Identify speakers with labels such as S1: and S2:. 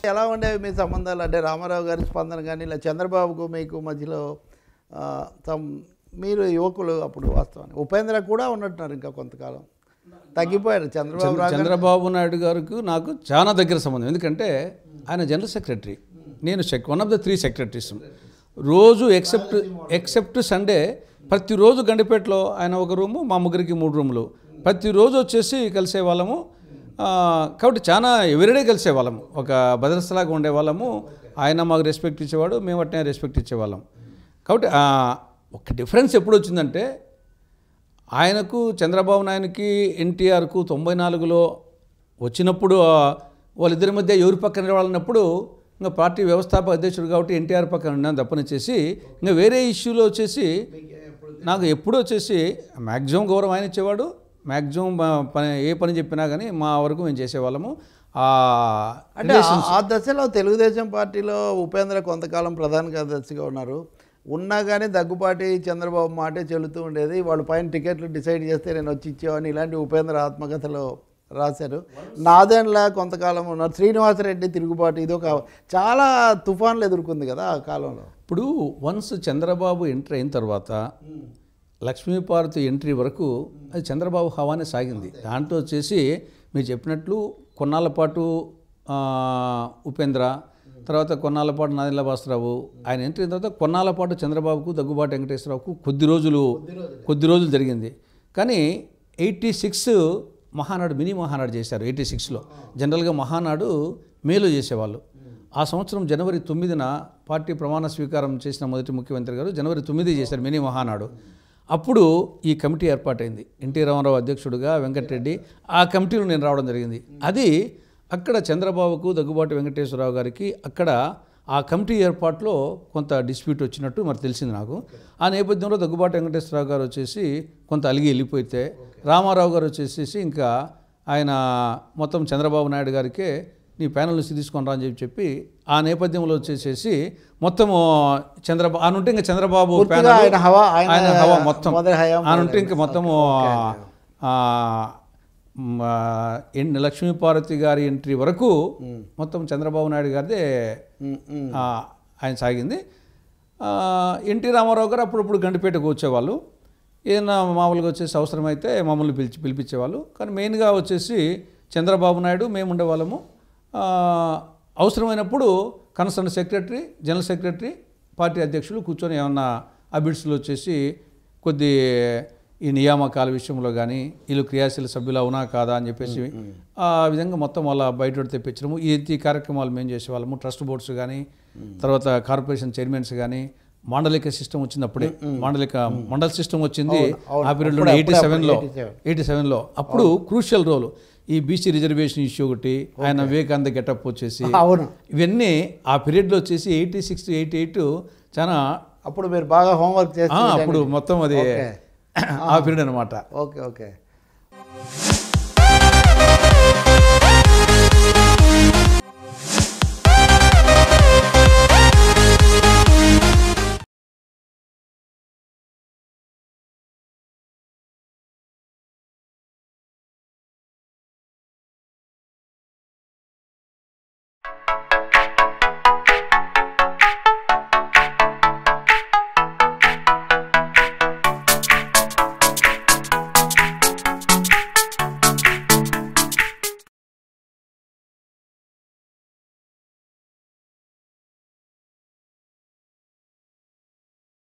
S1: ఎలా ఉండేవి మీ సంబంధాలు అంటే రామారావు గారి స్పందన కానీ ఇలా చంద్రబాబుకు మీకు మధ్యలో ఆ, సమ్ మీరు యువకులు అప్పుడు వాస్తవానికి ఉపేంద్ర కూడా ఉన్నట్టున్నారు ఇంకా కొంతకాలం తగ్గిపోయారు చంద్రబాబు
S2: చంద్ర-
S1: రాగానే
S2: చంద్రబాబు నాయుడు గారికి నాకు చాలా దగ్గర సంబంధం ఎందుకంటే ఆయన జనరల్ సెక్రటరీ నేను sec one of the three secretaries రోజు ఎక్సెప్ట్ ఎక్సెప్ట్ సండే ప్రతిరోజు గండిపేటలో ఆయన ఒక రూము మా ముగ్గురికి మూడు రూములు ప్రతిరోజు వచ్చేసి కలిసే వాళ్ళము ఆ, కాబట్టి చాలా ఎవ్రీడే కలిసే వాళ్ళము ఒక భద్రస్థలాగా ఉండేవాళ్ళము ఆయన మాకు రెస్పెక్ట్ ఇచ్చేవాడు మేము అట్నే రెస్పెక్ట్ ఇచ్చేవాళ్ళం కాబట్టి ఆ, ఒక డిఫరెన్స్ ఎప్పుడు వచ్చిందంటే ఆయనకు చంద్రబాబు నాయునికి ఎన్టీఆర్కు తొంభై నాలుగులో వచ్చినప్పుడు ఆ, వాళ్ళిద్దరి మధ్య ఎవరి పక్కన నిలవాలన్నప్పుడు ఇంకా పార్టీ వ్యవస్థాపక అధ్యక్షుడు కాబట్టి ఎన్టీఆర్ పక్కన ఉన్నాను తప్పనిచ్చేసి ఇంకా వేరే ఇష్యూలో వచ్చేసి నాకు ఎప్పుడు వచ్చేసి మ్యాక్సిమం గౌరవం ఆయన ఇచ్చేవాడు మ్యాక్సిమం పని ఏ పని చెప్పినా కానీ మా వరకు మేము చేసేవాళ్ళము ఆ
S1: అంటే ఆ- ఆ దశలో తెలుగుదేశం పార్టీలో ఉపేంద్ర కొంతకాలం ప్రధాన కార్యదర్శిగా ఉన్నారు ఉన్నా కానీ దగ్గుపాటి చంద్రబాబు మాటే చెల్లుతూ ఉండేది వాళ్ళు పైన టికెట్లు డిసైడ్ చేస్తే నేను వచ్చి ఇచ్చేవాడిని ఇలాంటి ఉపేంద్ర ఆత్మకథలో రాశారు నాదెండ్ల కొంతకాలం ఉన్నారు శ్రీనివాసరెడ్డి తిరుగుబాటు ఇది ఒక చాలా తుఫాన్లు ఎదుర్కొంది కదా ఆ కాలంలో
S2: ఇప్పుడు వన్స్ చంద్రబాబు ఎంట్రీ అయిన తర్వాత లక్ష్మీపార్వతి ఎంట్రీ వరకు అది చంద్రబాబు హవానే సాగింది దాంట్లో వచ్చేసి మీరు చెప్పినట్లు కొన్నాళ్ళ పాటు ఆ, ఉపేంద్ర తర్వాత కొన్నాళ్ళ పాటు నాదిల్ల భాస్కరరావు ఆయన ఎంట్రీ అయిన తర్వాత కొన్నాళ్ళ పాటు చంద్రబాబుకు దగ్గుబాటి వెంకటేశ్వరరావుకు కొద్ది రోజులు కొద్ది రోజులు జరిగింది కానీ eighty six Mahanadu mini Mahanadu చేశారు ఎయిటీ సిక్స్లో జనరల్గా మహానాడు మేలో చేసేవాళ్ళు ఆ సంవత్సరం జనవరి తొమ్మిదిన పార్టీ ప్రమాణ స్వీకారం చేసిన మొదటి ముఖ్యమంత్రి గారు జనవరి తొమ్మిది చేశారు మినీ మహానాడు అప్పుడు ఈ కమిటీ ఏర్పాటైంది ఎన్టీ రామారావు అధ్యక్షుడిగా వెంకటరెడ్డి ఆ కమిటీలో నేను రావడం జరిగింది అది అక్కడ చంద్రబాబుకు దగ్గుబాటి వెంకటేశ్వరరావు గారికి అక్కడ ఆ కమిటీ ఏర్పాట్లో కొంత డిస్ప్యూట్ వచ్చినట్టు మరి తెలిసింది నాకు ఆ నేపథ్యంలో దగ్గుబాటి వెంకటేశ్వరరావు గారు వచ్చేసి కొంత అలిగి వెళ్ళిపోతే రామారావు గారు వచ్చేసేసి ఇంకా ఆయన మొత్తం చంద్రబాబు నాయుడు గారికే నీ ప్యానల్ నుంచి తీసుకొని రా అని చెప్పి చెప్పి ఆ నేపథ్యంలో వచ్చేసేసి మొత్తము చంద్రబాబు ఆయన ఉంటే ఇంకా చంద్రబాబు
S1: పూర్తిగా
S2: ప్యానల్
S1: ఆయన హవా, ఆయన
S2: ఆయన హవా మొత్తం
S1: మొదటి హయాం
S2: ఆయన ఉంటే ఇంకా మొత్తము ఆ, మ, ఎన్ లక్ష్మీపార్వతి గారి ఎంట్రీ వరకు మొత్తం చంద్రబాబు నాయుడు గారిదే
S1: ఉమ్, ఉమ్.
S2: ఆ, ఆయన సాగింది ఆ, ఎన్టీ రామారావు గారు అప్పుడప్పుడు గండిపేటకు వచ్చేవాళ్ళు ఏదైనా మామూలుగా వచ్చేసి అవసరమైతే మమ్మల్ని పిలిచి పిలిపించేవాళ్ళు కానీ మెయిన్గా వచ్చేసి చంద్రబాబు నాయుడు మేము ఉండేవాళ్ళము ఆ, అవసరమైనప్పుడు concern secretary general secretary party అధ్యక్షులు కూర్చొని ఏమన్నా అబిడ్స్లో వచ్చేసి కొద్ది ఈ నియామకాల విషయంలో కానీ వీళ్ళు క్రియాశీల సభ్యులు అవునా కాదా అని చెప్పేసి ఆ విధంగా మొత్తం వాళ్ళ బయట తెప్పించడము ఈ ఈ కార్యక్రమాలు మేము చేసేవాళ్ళము ట్రస్ట్ బోర్డ్స్ కానీ తర్వాత కార్పొరేషన్ చైర్మన్స్ కానీ మాండలిక సిస్టమ్ వచ్చినప్పుడే మాండలిక మండల సిస్టమ్ వచ్చింది
S1: అవును.
S2: ఆ పీరియడ్లో
S1: అప్పుడే,
S2: ఎయిటీ
S1: అప్పుడే,
S2: సెవెన్లో
S1: 87.
S2: ఎయిటీ సెవెన్లో అప్పుడు క్రూషియల్ రోల్ ఈ బీసీ రిజర్వేషన్ ఇష్యూ ఒకటి ఆయన వివేకానంద గెటప్ వచ్చేసి
S1: అవును
S2: ఇవన్నీ ఆ పీరియడ్లో వచ్చేసి ఎయిటీ సిక్స్ ఎయిటీ ఎయిట్ చాలా
S1: అప్పుడు మీరు బాగా హోంవర్క్
S2: ఆ,
S1: చేస్తే
S2: అప్పుడు మొత్తం అది
S1: ఓకే.
S2: ఆ పీరియడ్ అనమాట
S1: ఓకే ఓకే